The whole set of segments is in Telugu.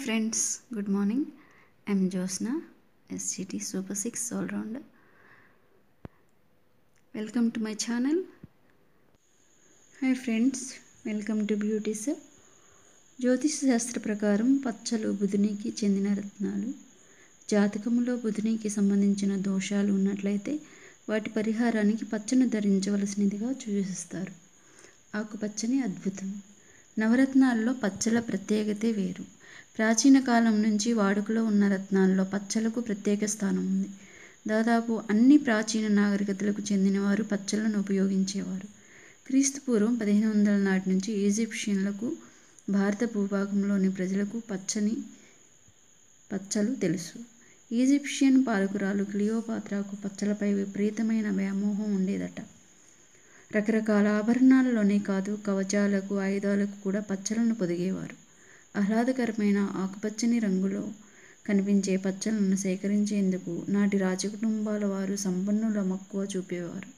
friends good morning I'm Jyothsna SGT super six allrounder welcome to my channel hi friends welcome to beauties జ్యోతిష శాస్త్ర ప్రకారం పచ్చలు బుధునికి చెందిన రత్నాలు జాతకములో బుధునికి సంబంధించిన దోషాలు ఉన్నట్లయితే వాటి పరిహారానికి పచ్చను ధరించవలసినదిగా సూచిస్తారు ఆకుపచ్చని అద్భుతం నవరత్నాల్లో పచ్చల ప్రత్యేకతే వేరు ప్రాచీన కాలం నుంచి వాడుకలో ఉన్న రత్నాల్లో పచ్చలకు ప్రత్యేక స్థానం ఉంది దాదాపు అన్ని ప్రాచీన నాగరికతలకు చెందినవారు పచ్చలను ఉపయోగించేవారు క్రీస్తు పూర్వం పదిహేను వందల నాటి నుంచి ఈజిప్షియన్లకు భారత భూభాగంలోని ప్రజలకు పచ్చని పచ్చలు తెలుసు ఈజిప్షియన్ పాలకురాలు క్లియోపాత్రాకు పచ్చలపై విపరీతమైన వ్యామోహం ఉండేదట రకరకాల ఆభరణాలలోనే కాదు కవచాలకు ఆయుధాలకు కూడా పచ్చలను పొదిగేవారు ఆహ్లాదకరమైన ఆకుపచ్చని రంగులో కనిపించే పచ్చలను సేకరించేందుకు నాటి రాజకుటుంబాల వారు సంపన్నుల మక్కువ చూపేవారు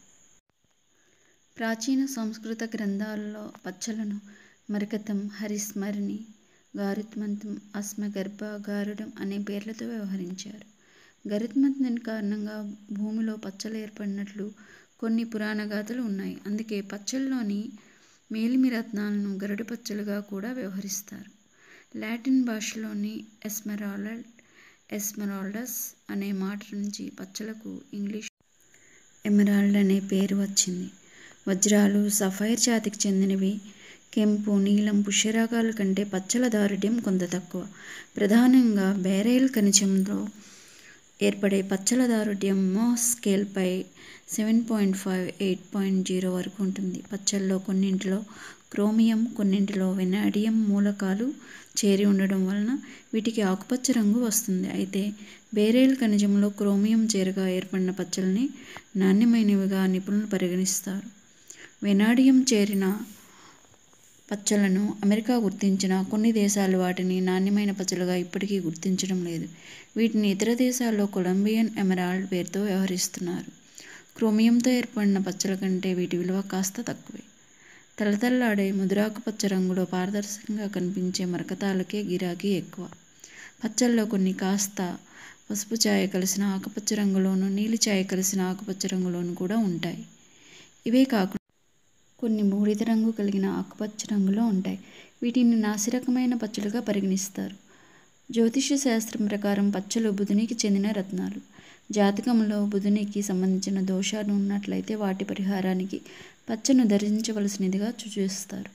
ప్రాచీన సంస్కృత గ్రంథాలలో పచ్చలను మరకతం హరిస్మరిణి గారుత్మంతం అశ్మగర్భ గారుడం అనే పేర్లతో వ్యవహరించారు గరుత్మంతుని కారణంగా భూమిలో పచ్చలు ఏర్పడినట్లు కొన్ని పురాణ గాథలు ఉన్నాయి అందుకే పచ్చల్లోని మేలిమి రత్నాలను గరుడు పచ్చలుగా కూడా వ్యవహరిస్తారు లాటిన్ భాషలోని ఎస్మెరాల్డ్ ఎస్మెరాల్డస్ అనే మాట నుంచి పచ్చలకు ఇంగ్లీష్ ఎమరాల్డ్ అనే పేరు వచ్చింది వజ్రాలు సఫైర్ జాతికి చెందినవి కెంపు నీలం పుష్యరాగాల కంటే పచ్చల దారుఢ్యం కొంత తక్కువ ప్రధానంగా బేరైల్ ఖనిజంలో ఏర్పడే పచ్చల దారుఢ్యం మోస్ స్కేల్పై seven point five eight point zero వరకు ఉంటుంది పచ్చల్లో కొన్నింటిలో క్రోమియం కొన్నింటిలో వెనాడియం మూలకాలు చేరి ఉండడం వలన వీటికి ఆకుపచ్చ రంగు వస్తుంది అయితే బేరేల్ ఖనిజంలో క్రోమియం చేరగా ఏర్పడిన పచ్చల్ని నాణ్యమైనవిగా నిపుణులు పరిగణిస్తారు వెనాడియం చేరిన పచ్చలను అమెరికా గుర్తించిన కొన్ని దేశాలు వాటిని నాణ్యమైన పచ్చలుగా ఇప్పటికీ గుర్తించడం లేదు వీటిని ఇతర దేశాల్లో కొలంబియన్ ఎమరాల్డ్ పేరుతో వ్యవహరిస్తున్నారు క్రోమియంతో ఏర్పడిన పచ్చల కంటే వీటి విలువ కాస్త తక్కువే తలతల్లాడే ముదురాకు పచ్చ రంగులో పారదర్శకంగా కనిపించే మరకతాలకే గిరాకీ ఎక్కువ పచ్చల్లో కొన్ని కాస్త పసుపు ఛాయ కలిసిన ఆకుపచ్చ రంగులోను నీలి ఛాయ కలిసిన ఆకుపచ్చ రంగులోను కూడా ఉంటాయి ఇవే కాకుండా కొన్ని బూడిద రంగు కలిగిన ఆకుపచ్చ రంగులో ఉంటాయి వీటిని నాసిరకమైన పచ్చలుగా పరిగణిస్తారు జ్యోతిష శాస్త్రం ప్రకారం పచ్చలు బుధునికి చెందిన రత్నాలు జాతకంలో బుధునికి సంబంధించిన దోషాలు ఉన్నట్లయితే వాటి పరిహారానికి పచ్చను ధరించవలసినదిగా సూచిస్తారు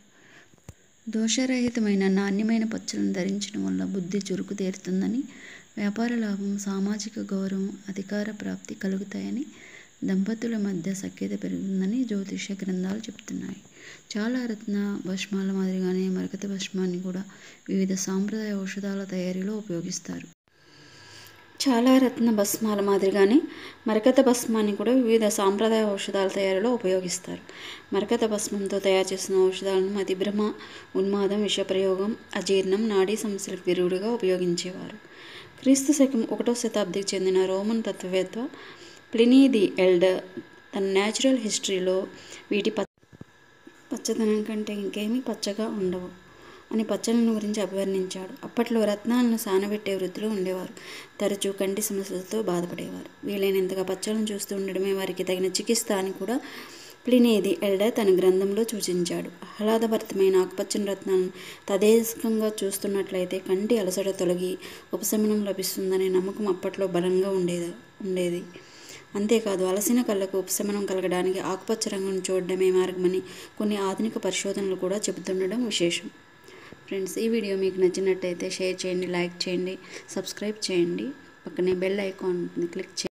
దోషరహితమైన నాణ్యమైన పచ్చలను ధరించడం వల్ల బుద్ధి చురుకు తీరుతుందని వ్యాపార లాభం సామాజిక గౌరవం అధికార ప్రాప్తి కలుగుతాయని దంపతుల మధ్య సఖ్యత పెరుగుతుందని జ్యోతిష గ్రంథాలు చెప్తున్నాయి చాలా రత్న భస్మాల మాదిరిగానే మరకత భస్మాన్ని కూడా వివిధ సాంప్రదాయ ఔషధాల తయారీలో ఉపయోగిస్తారు చాలా రత్న భస్మాల మాదిరిగానే మరకత భస్మాన్ని కూడా వివిధ సాంప్రదాయ ఔషధాల తయారీలో ఉపయోగిస్తారు మరకత భస్మంతో తయారు చేసిన ఔషధాలను మతిభ్రమ ఉన్మాదం విషప్రయోగం అజీర్ణం నాడీ సమస్యలకు విరుగుడుగా ఉపయోగించేవారు క్రీస్తు శకం ఒకటో శతాబ్దికి చెందిన రోమన్ తత్వవేత్త ప్లినీ ది ఎల్డర్ తన న్యాచురల్ హిస్టరీలో వీటి పచ్చ పచ్చదనం కంటే ఇంకేమీ పచ్చగా ఉండవు అని పచ్చలను గురించి అభివర్ణించాడు అప్పట్లో రత్నాలను సానబెట్టే వృత్తులు ఉండేవారు తరచూ కంటి సమస్యలతో బాధపడేవారు వీలైనంతగా పచ్చలను చూస్తూ ఉండడమే వారికి తగిన చికిత్స అని కూడా ప్లినేది ఎల్డర్ తన గ్రంథంలో సూచించాడు ఆహ్లాదభరితమైన ఆకుపచ్చని రత్నాలను తదేశకంగా చూస్తున్నట్లయితే కంటి అలసట తొలగి ఉపశమనం లభిస్తుందనే నమ్మకం అప్పట్లో బలంగా ఉండేది ఉండేది అంతేకాదు అలసిన కళ్ళకు ఉపశమనం కలగడానికి ఆకుపచ్చ రంగును చూడడమే మార్గమని కొన్ని ఆధునిక పరిశోధనలు కూడా చెబుతుండడం విశేషం ఫ్రెండ్స్ ఈ వీడియో మీకు నచ్చినట్టయితే షేర్ చేయండి లైక్ చేయండి సబ్స్క్రైబ్ చేయండి పక్కనే బెల్ ఐకాన్ క్లిక్ చేయండి